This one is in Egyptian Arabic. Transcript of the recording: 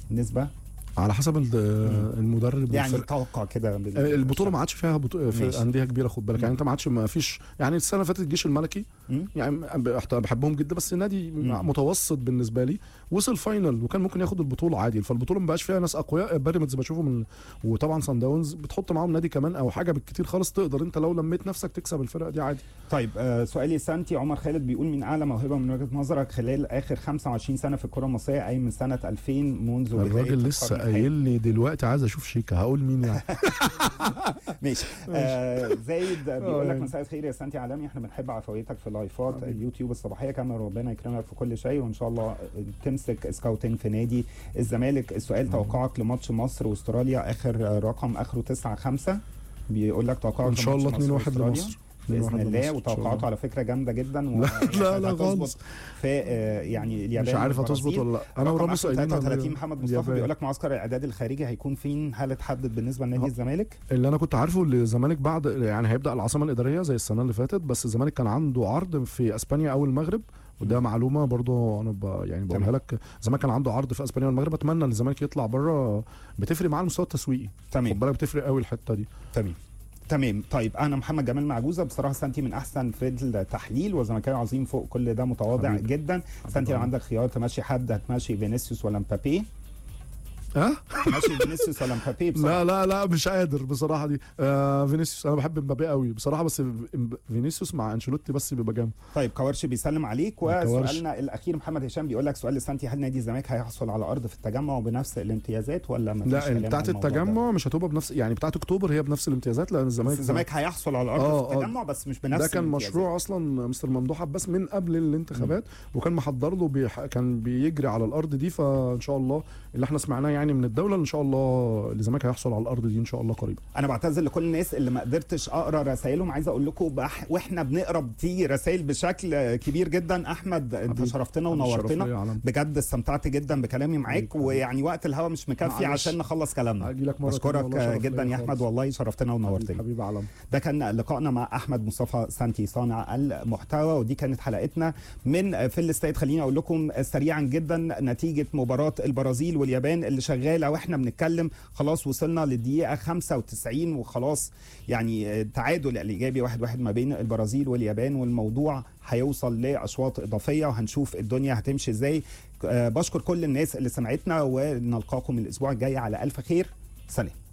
نسبه على حسب ال- المدرب يعني والفرق. توقع كده بال- البطوله ما عادش فيها بطو... في ماشي. انديه كبيره خد بالك يعني انت ما عادش ما فيش يعني السنه اللي فاتت الجيش الملكي مم. يعني بح- بحبهم جدا بس نادي مم. متوسط بالنسبه لي وصل فاينل وكان ممكن ياخد البطوله عادي فالبطوله ما بقاش فيها ناس اقوياء بيراميدز بشوفه من وطبعا سان داونز بتحط معاهم نادي كمان او حاجه بالكتير خالص تقدر انت لو لميت نفسك تكسب الفرق دي عادي طيب آه سؤالي سانتي عمر خالد بيقول مين اعلى موهبه من وجهه نظرك خلال اخر 25 سنه في الكره المصريه اي من سنه 2000 منذ بدايه الراجل لسه القرن الحالي؟ قايل لي دلوقتي عايز اشوف شيكا هقول مين يعني ماشي آه زايد بيقول لك يعني. مساء الخير يا سانتي عالمي احنا بنحب عفويتك في لايفات اليوتيوب الصباحيه كمان ربنا يكرمك في كل شيء وان شاء الله تمسك سكاوتنج في نادي الزمالك السؤال توقعك لماتش مصر واستراليا اخر رقم اخره 9 5 بيقول لك توقعك ان شاء الله لماتش 2 مصر 1 وأستراليا؟ لمصر 2-1 باذن الله لمصر إن شاء وتوقعاته الله. على فكره جامده جدا لا، لا، لا هتظبط خالص. في آه، يعني اليابان مش عارف هتظبط والبرازيل. ولا لا انا رقم وراموس آخره قايلين 33 على محمد مصطفى اليابان. بيقول لك معسكر الاعداد الخارجي هيكون فين هل اتحدد بالنسبه لنادي آه. الزمالك؟ اللي انا كنت عارفه اللي الزمالك بعد يعني هيبدا العاصمه الاداريه زي السنه اللي فاتت بس الزمالك كان عنده عرض في اسبانيا او المغرب وده معلومه برضو انا ب... يعني بقولها تمام. لك الزمالك كان عنده عرض في اسبانيا والمغرب اتمنى ان الزمالك يطلع بره بتفرق معاه المستوى التسويقي خد تمام بالك بتفرق قوي الحته دي تمام تمام طيب انا محمد جمال معجوزه بصراحه سانتي من احسن في التحليل وزملكاوي عظيم فوق كل ده متواضع حبيبي. جدا سانتي لو عندك خيار تمشي حد هتمشي فينيسيوس ولا مبابي ها تمشي فينيسيوس ولا مبابي بصراحه لا لا لا مش قادر بصراحه دي آه فينيسيوس انا بحب مبابي قوي بصراحه بس فينيسيوس مع انشيلوتي بس بيبقى جامد طيب كوارش بيسلم عليك كوارش. وسؤالنا الاخير محمد هشام بيقول لك سؤال لسانتي هل نادي الزمالك هيحصل على ارض في التجمع بنفس الامتيازات ولا ما لا بتاعت التجمع مش هتبقى بنفس يعني بتاعت اكتوبر هي بنفس الامتيازات لان الزمالك الزمالك هيحصل على ارض آه، في آه. التجمع بس مش بنفس ده كان الامتيازات. مشروع اصلا مستر ممدوح عباس من قبل الانتخابات وكان محضر له بيح... كان بيجري على الارض دي فان شاء الله اللي احنا سمعناه يعني من الدوله ان شاء الله الزمالك هيحصل على الارض دي ان شاء الله قريبا انا بعتذر لكل الناس اللي ما قدرتش اقرا رسائلهم عايز اقول لكم بح... واحنا بنقرا بتيجي رسائل بشكل كبير جدا احمد انت حبيبي. شرفتنا الشرف ونورتنا ليا يا علم. بجد استمتعت جدا بكلامي معاك حبيبي. ويعني وقت الهوا مش مكفي معلش. عشان نخلص كلامنا هاجي لك مره تانية بشكرك والله شرف جدا ليا يا احمد خالص. والله شرفتنا حبيبي ونورتنا حبيبي علم ده كان لقائنا مع احمد مصطفى سانتي صانع المحتوى ودي كانت حلقتنا من في الاستاد خليني اقول لكم سريعا جدا نتيجه مباراه البرازيل واليابان اللي شغاله واحنا بنتكلم خلاص وصلنا للدقيقه 95 وخلاص يعني تعادل الايجابي واحد واحد ما بين البرازيل واليابان والموضوع هيوصل لاشواط اضافيه وهنشوف الدنيا هتمشي ازاي آه، بشكر كل الناس اللي سمعتنا ونلقاكم الاسبوع الجاي على الف خير سلام